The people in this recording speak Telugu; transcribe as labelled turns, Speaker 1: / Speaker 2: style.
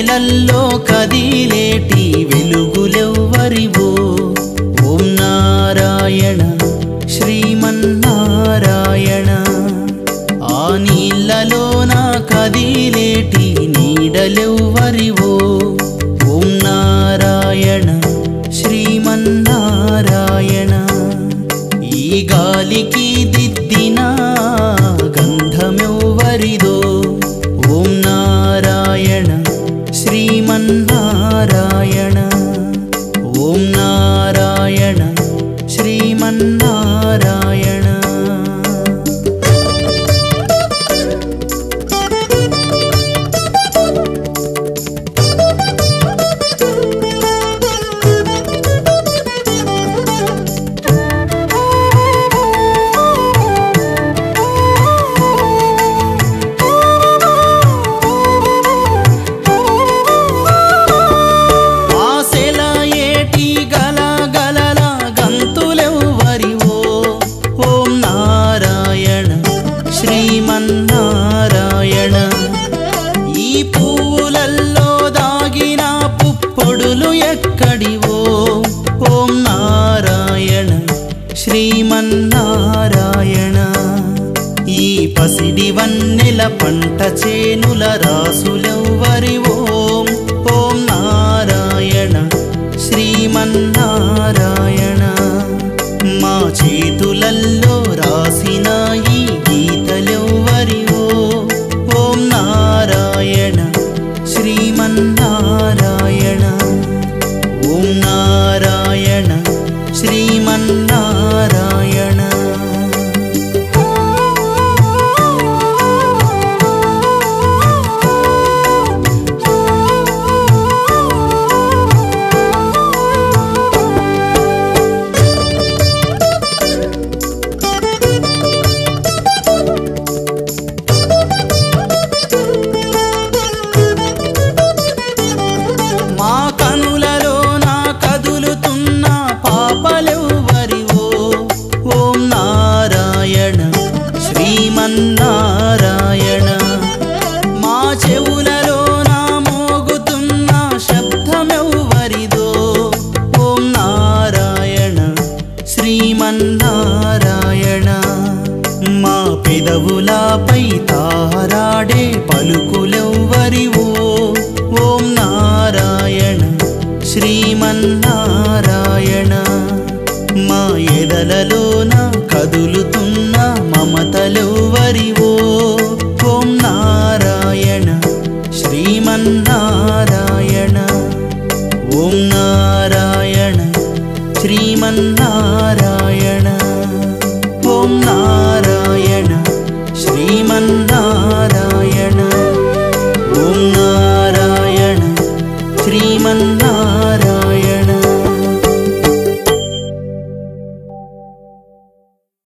Speaker 1: వేళల్లో కదిలేటి వెలుగులెవ్వరివో ఓం నారాయణ శ్రీమన్నారాయణ ఆ నీళ్ళలోన కదిలేటి నీడలెవ్వరివో ఓం నారాయణ శ్రీమన్నారాయణ ఈ గాలికి దిద్దిన గంధమెవ్వరిదో ఓం నారాయణ శ్రీమన్నారాయణ ఓం నారాయణ శ్రీమన్నారాయణ ఆశల ఏటి గల గలల గంతులెవ్వరివో ఓం నారాయణ శ్రీమన్నారాయణ ఈ పువ్వులల్లో దాగిన పుప్పొడులు ఎక్కడివో ఓం నారాయణ శ్రీమన్నారాయణ ఈ పసిడి వన్నెల పంట చేనుల రాసులెవ్వరివో ఓం నారాయణ శ్రీమన్నారాయణ మా చేతులల్లో రాసిన ఈ గీతలెవ్వరివో ఓం నారాయణ శ్రీమన్నారాయణ ఓం నారాయణ శ్రీమన్నారాయణ మా కనులలో నా కదులుతున్న పాపలెవ్వరివో ఓం నారాయణ శ్రీమన్నారాయణ మా చెవులలో నా మోగుతున్న శబ్దమెవ్వరిదో ఓం నారాయణ శ్రీమన్నారాయణ మా పెదవులపై తారాడే పలుకులెవ్వరివో ఓం నారాయణ శ్రీమన్నారాయణ మా ఎదలలోన కదులుతున్న మమతలెవ్వరివో ఓం నారాయణ శ్రీమన్నారాయణ ఓం నారాయణ శ్రీమన్నారాయణ ఓం నారాయణ శ్రీమన్నారాయణ ఓం నారాయణ శ్రీమన్నారాయణ